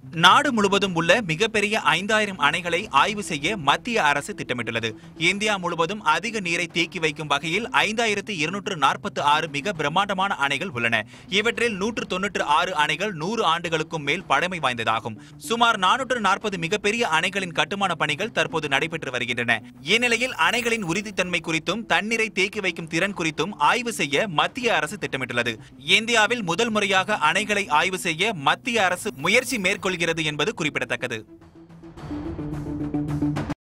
நாடு முழுவதும் உள்ள மிகப்பெரிய ஐந்தாயிரம் அணைகளை ஆய்வு செய்ய மத்திய அரசு திட்டமிட்டுள்ளது இந்தியா முழுவதும் அதிக நீரை தேக்கி வைக்கும் வகையில் ஐந்தாயிரத்து இருநூற்று நாற்பத்தி ஆறு மிக பிரம்மாண்டமான அணைகள் உள்ளன இவற்றில் நூற்று தொன்னூற்று ஆறு அணைகள் நூறு ஆண்டுகளுக்கும் மேல் பழமை வாய்ந்ததாகும் சுமார் நானூற்று நாற்பது மிகப்பெரிய அணைகளின் கட்டுமான பணிகள் தற்போது நடைபெற்று வருகின்றன இந்நிலையில் அணைகளின் உறுதித்தன்மை குறித்தும் தண்ணீரை தேக்கி வைக்கும் திறன் குறித்தும் ஆய்வு செய்ய மத்திய அரசு திட்டமிட்டுள்ளது இந்தியாவில் முதல் முறையாக அணைகளை ஆய்வு செய்ய மத்திய அரசு முயற்சி மேற்கொள்கிறது என்பது குறிப்பிடத்தக்கது